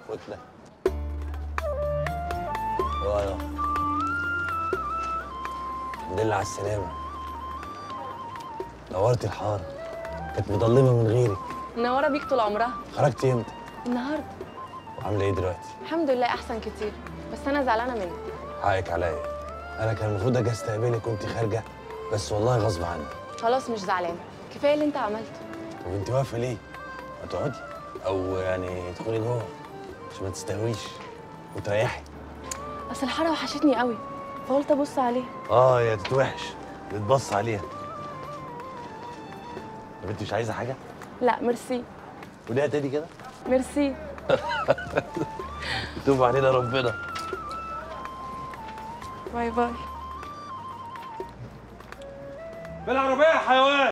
وتنام ايوه الحمد لله على السلامة نورتي الحارة كانت مضلمة من غيرك منوره بيك طول عمرها خرجتي امتى؟ النهارده وعاملة ايه دلوقتي؟ الحمد لله احسن كتير بس انا زعلانه منك حقك عليا انا كان المفروض اجي استقبلك وانت خارجة بس والله غصب عني خلاص مش زعلانه كفايه اللي انت عملته طب انت واقفة ليه؟ ما تقعدي او يعني ادخلي جوه عشان ما تستهويش وتريحي اصل الحاره وحشتني قوي فقلت ابص عليها اه يا تتوحش تتبص عليها طب انت مش عايزة حاجة؟ لا ميرسي قوليها تاني كده ميرسي يتوب علينا ربنا باي باي بالعربية يا حيوان